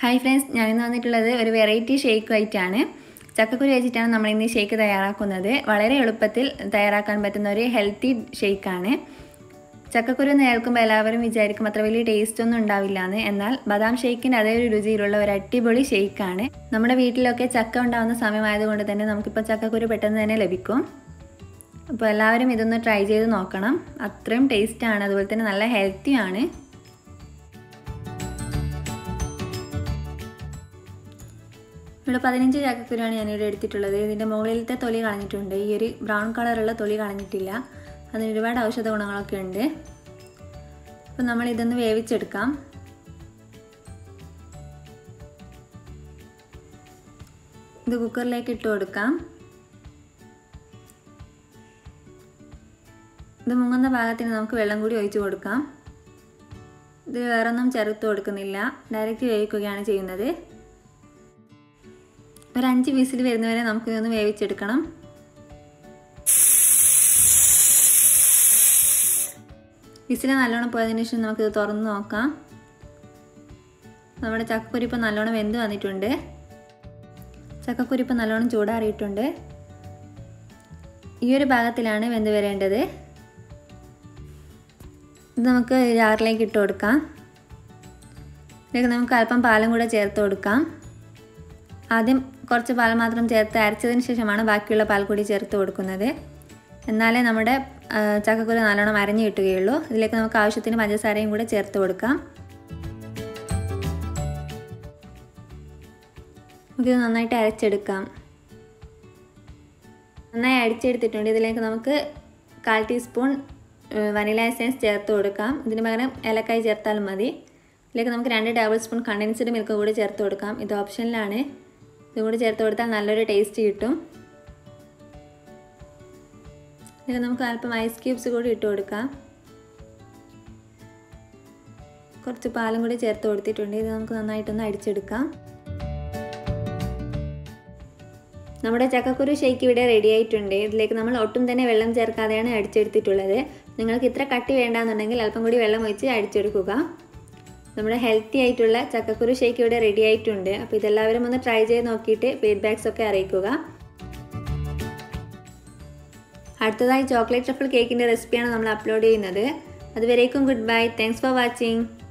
hi friends ഞാനിന്ന് വന്നിട്ടുള്ളത് ഒരു വെറൈറ്റി ഷേക്ക് ആയിട്ടാണ് ചക്കക്കുരു വെച്ചിട്ടാണ് നമ്മൾ ഇന്ന് ഷേക്ക് തയ്യാറാക്കുന്നത് വളരെ എളുപ്പത്തിൽ തയ്യാറാക്കാൻ പറ്റുന്ന ഒരു ഹെൽത്തി ഷേക്കാണ് ചക്കക്കുരു എന്ന് കേൾക്കുമ്പോൾ എല്ലാവരും വിചാരിക്കും അത്ര വലിയ ടേസ്റ്റ് ഒന്നും ഉണ്ടാവില്ല എന്ന് എന്നാൽ ബദാം ഷേക്കിൻ്റെ അതേ ഒരു രുചിയിലുള്ള ഒരു അടിപൊളി ഷേക്കാണ് നമ്മുടെ വീട്ടിലൊക്കെ ചക്ക ഉണ്ടാകുന്ന സമയമായതുകൊണ്ട് തന്നെ നമുക്കിപ്പോൾ ചക്കക്കുരു പെട്ടെന്ന് തന്നെ ലഭിക്കും അപ്പോൾ എല്ലാവരും ഇതൊന്ന് ട്രൈ ചെയ്ത് നോക്കണം അത്രയും ടേസ്റ്റാണ് അതുപോലെ തന്നെ നല്ല ഹെൽത്തിയാണ് ഇവിടെ പതിനഞ്ച് ചക്കക്കുരുവാണ് ഞാനിവിടെ എടുത്തിട്ടുള്ളത് ഇതിൻ്റെ മുകളിലത്തെ തൊലി കളഞ്ഞിട്ടുണ്ട് ഈ ഒരു ബ്രൗൺ കളറുള്ള തൊലി കളഞ്ഞിട്ടില്ല അതിന് ഒരുപാട് ഔഷധ ഗുണങ്ങളൊക്കെ ഉണ്ട് അപ്പം നമ്മൾ ഇതൊന്ന് വേവിച്ചെടുക്കാം ഇത് കുക്കറിലേക്ക് ഇട്ട് കൊടുക്കാം ഇത് മുങ്ങുന്ന ഭാഗത്തിന് നമുക്ക് വെള്ളം കൂടി ഒഴിച്ചു കൊടുക്കാം ഇത് വേറൊന്നും ചേർത്ത് കൊടുക്കുന്നില്ല ഡയറക്റ്റ് വേവിക്കുകയാണ് ചെയ്യുന്നത് ഒരു അഞ്ച് വിസിൽ വരുന്നവരെ നമുക്കിതൊന്ന് വേവിച്ചെടുക്കണം വിസിൽ നല്ലോണം പോയതിന് ശേഷം നമുക്കിത് തുറന്ന് നോക്കാം നമ്മുടെ ചക്കക്കുരി ഇപ്പം നല്ലോണം വെന്ത് വന്നിട്ടുണ്ട് ചക്കക്കുരി ഇപ്പം നല്ലോണം ചൂടാറിയിട്ടുണ്ട് ഈ ഒരു ഭാഗത്തിലാണ് വെന്ത് വരേണ്ടത് ഇത് നമുക്ക് ജാറിലേക്ക് ഇട്ട് കൊടുക്കാം ഇതിലേക്ക് നമുക്ക് അല്പം പാലും കൂടെ ചേർത്ത് കൊടുക്കാം ആദ്യം കുറച്ച് പാൽ മാത്രം ചേർത്ത് അരച്ചതിന് ശേഷമാണ് ബാക്കിയുള്ള പാൽ കൂടി ചേർത്ത് കൊടുക്കുന്നത് എന്നാലേ നമ്മുടെ ചക്കക്കുരു നല്ലോണം അരഞ്ഞു കിട്ടുകയുള്ളൂ ഇതിലേക്ക് നമുക്ക് ആവശ്യത്തിന് പഞ്ചസാരയും കൂടെ ചേർത്ത് കൊടുക്കാം നമുക്കിത് നന്നായിട്ട് അരച്ചെടുക്കാം നന്നായി അടിച്ചെടുത്തിട്ടുണ്ട് ഇതിലേക്ക് നമുക്ക് കാൽ ടീസ്പൂൺ വനില എസൻസ് ചേർത്ത് കൊടുക്കാം ഇതിന് പകരം ഏലക്കായി ചേർത്താലും മതി ഇതിലേക്ക് നമുക്ക് രണ്ട് ടേബിൾ സ്പൂൺ കണ്ടൻസ്ഡ് മിൽക്ക് കൂടി ചേർത്ത് കൊടുക്കാം ഇത് ഓപ്ഷനിലാണ് ഇതും കൂടി ചേർത്ത് കൊടുത്താൽ നല്ലൊരു ടേസ്റ്റ് കിട്ടും ഇതിൽ നമുക്ക് അല്പം ഐസ് ക്യൂബ്സ് കൂടി ഇട്ട് കൊടുക്കാം കുറച്ച് പാലും കൂടി ചേർത്ത് കൊടുത്തിട്ടുണ്ട് ഇത് നമുക്ക് നന്നായിട്ടൊന്ന് അടിച്ചെടുക്കാം നമ്മുടെ ചക്കക്കുരു ഷേക്ക് ഇവിടെ റെഡി ആയിട്ടുണ്ട് ഇതിലേക്ക് നമ്മൾ ഒട്ടും തന്നെ വെള്ളം ചേർക്കാതെയാണ് അടിച്ചെടുത്തിട്ടുള്ളത് നിങ്ങൾക്ക് ഇത്ര കട്ടി വേണ്ടാന്നുണ്ടെങ്കിൽ അല്പം കൂടി വെള്ളം ഒഴിച്ച് അടിച്ചെടുക്കുക നമ്മുടെ ഹെൽത്തി ആയിട്ടുള്ള ചക്കക്കുരു ഷേക്ക് ഇവിടെ റെഡി ആയിട്ടുണ്ട് അപ്പോൾ ഇതെല്ലാവരും ഒന്ന് ട്രൈ ചെയ്ത് നോക്കിയിട്ട് ഫീഡ്ബാക്സ് ഒക്കെ അറിയിക്കുക അടുത്തതായി ചോക്ലേറ്റ് ട്രഫിൾ കേക്കിൻ്റെ റെസിപ്പിയാണ് നമ്മൾ അപ്ലോഡ് ചെയ്യുന്നത് അതുവരേക്കും good bye thanks for watching